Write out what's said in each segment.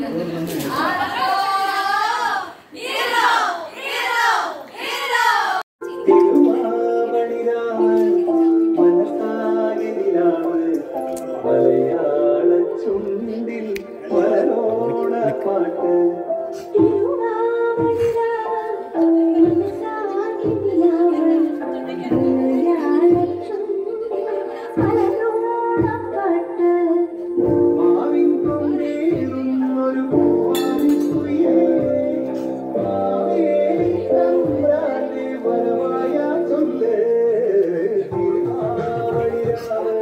തിരുവാവണിരാവ് മനസ്സാകിനിലാവ് മലയാള ചുണ്ടിൽ മലരോണപ്പാട്ട് മാവിൻ കൊണ്ടേറുന്നൊരു പൂവാലിക്കുയിലേ, മാവേലി തമ്പുരാന്റെ വരവായ ചൊല്ല്. തിരുവാവണിരാവ്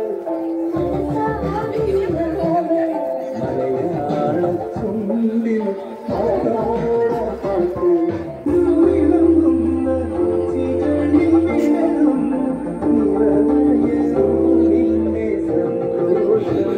മലയാള ചുണ്ടിൽ മലരോണപ്പാട്ട്. ഉയർന്നുന്ന ചികളിൽ വിടരും നിറമഴയും നിന്റെ സന്തോഷം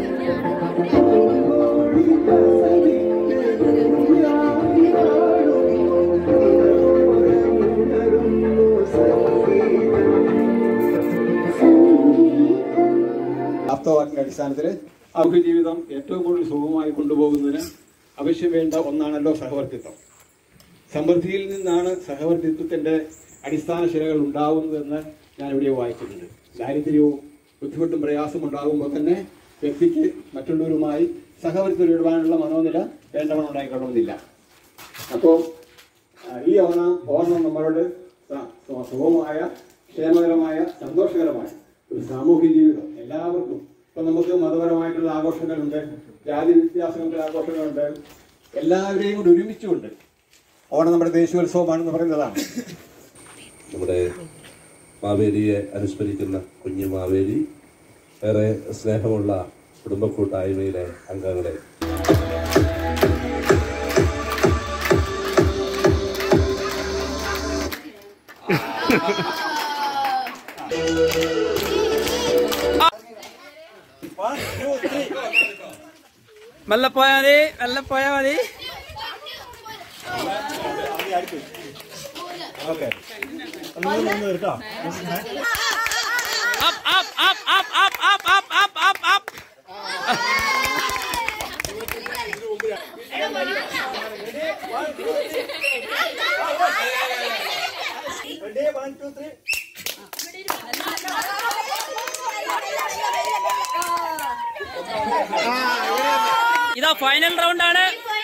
വാസ്തവാക്കിന്റെ അടിസ്ഥാനത്തിൽ സാമൂഹ്യ ജീവിതം ഏറ്റവും കൂടുതൽ സുഗമമായി കൊണ്ടുപോകുന്നതിന് ആവശ്യം വേണ്ട ഒന്നാണല്ലോ സഹവർത്തിത്വം സമൃദ്ധിയിൽ നിന്നാണ് സഹവർത്തിത്വത്തിന്റെ അടിസ്ഥാന ശിലകൾ ഉണ്ടാവുന്നതെന്ന് ഞാൻ ഇവിടെ വായിച്ചിട്ടുണ്ട് ദാരിദ്ര്യവും ബുദ്ധിമുട്ടും പ്രയാസവും ഉണ്ടാകുമ്പോൾ തന്നെ വ്യക്തിക്ക് മറ്റുള്ളവരുമായി സഹവർത്തിത്വം ഇടുവാനുള്ള മനോനില വേണ്ടവണ്ണം ഉണ്ടായിക്കൊള്ളണമെന്നില്ല അപ്പോൾ ആ, ഈ ഓണം ഓണം നമ്മളോട് സ- സ- സുഗമമായ ക്ഷേമകരമായ സന്തോഷകരമായ ഒരു സാമൂഹ്യ ജീവിതം എല്ലാവർക്കും ഇപ്പൊ നമുക്ക് മതപരമായിട്ടുള്ള ആഘോഷങ്ങളുണ്ട് ജാതി വ്യത്യാസങ്ങളുടെ ആഘോഷങ്ങളുണ്ട് എല്ലാവരെയും കൂടി ഒരുമിച്ചുകൊണ്ട് ഓണം നമ്മുടെ ദേശീയോത്സവമാണെന്ന് പറയുന്നതാണ് നമ്മുടെ മാവേലിയെ അനുസ്മരിക്കുന്ന കുഞ്ഞു മാവേലി ഏറെ സ്നേഹമുള്ള കുടുംബ കൂട്ടായ്മയിലെ അംഗങ്ങളെ മെല്ലെ പോയാ മതി മെല്ലെ പോയാ മതി Up, up, up, up, up, up, up, up, up, up. ഇതാ ഫൈനൽ റൗണ്ട് ആണ്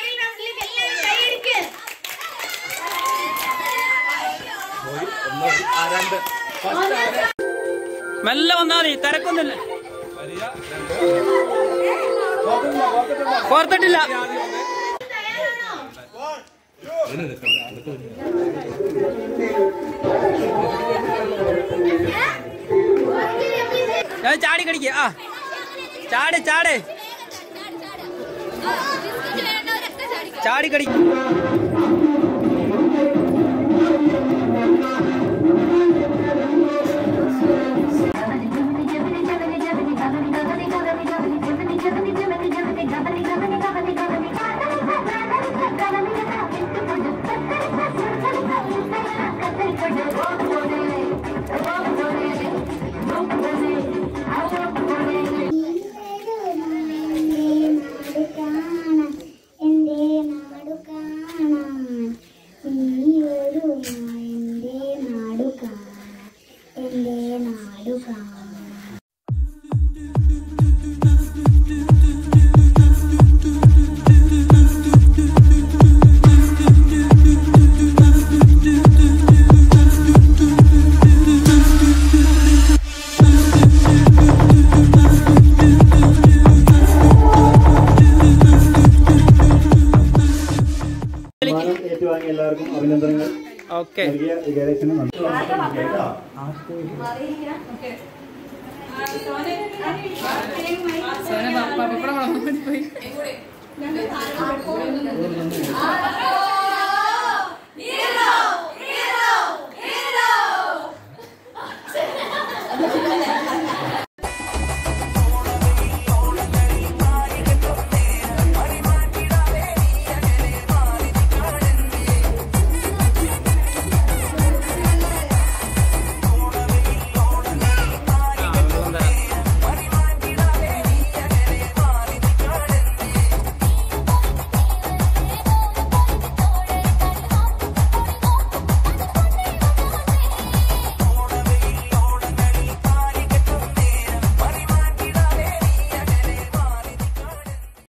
മെല്ലെ വന്നാ മതി തിരക്കൊന്നുമില്ല കോർത്തിട്ടില്ല ഞാൻ ചാടി കടിക്ക ആ ചാട് ചാട് ചാടി കടി എന്റെ നാടു കാണാൻ നീ ഒരു എന്റെ നാടു കാണാൻ എന്റെ നാടു കാണാൻ സമ്മാനം ഏറ്റുവാങ്ങിയ എല്ലാവർക്കും അഭിനന്ദനങ്ങൾ ഓക്കെ നൽകിയ വിജയലക്ഷ്മി നന്ദി സോന പപ്പടം പോയി